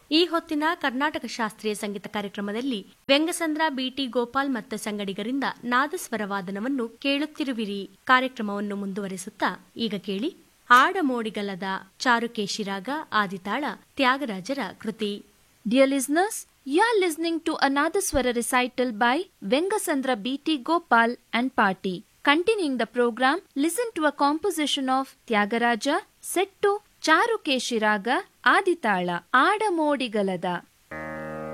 ಈ ಹೊತ್ತಿನ ಕರ್ನಾಟಕ ಶಾಸ್ತ್ರೀಯ ಸಂಗೀತ ಕಾರ್ಯಕ್ರಮದಲ್ಲಿ ವ್ಯಂಗಸಂದ್ರ ಬಿಟಿ ಗೋಪಾಲ್ ಮತ್ತು ಸಂಗಡಿಗರಿಂದ ನಾದಸ್ವರವಾದನವನ್ನು ಕೇಳುತ್ತಿರುವಿರಿ ಕಾರ್ಯಕ್ರಮವನ್ನು ಮುಂದುವರಿಸುತ್ತಾ ಈಗ ಕೇಳಿ ಆಡಮೋಡಿಗಲದ ಚಾರುಕೇಶಿರಾಗ ಆದಿತಾಳ ತ್ಯಾಗರಾಜರ ಕೃತಿ Dear listeners, you are listening to another Swara recital by Vengasandra B.T. Gopal and Party. Continuing the program, listen to a composition of Tyagaraja set to Charukeshiraga Aditala Adamodigala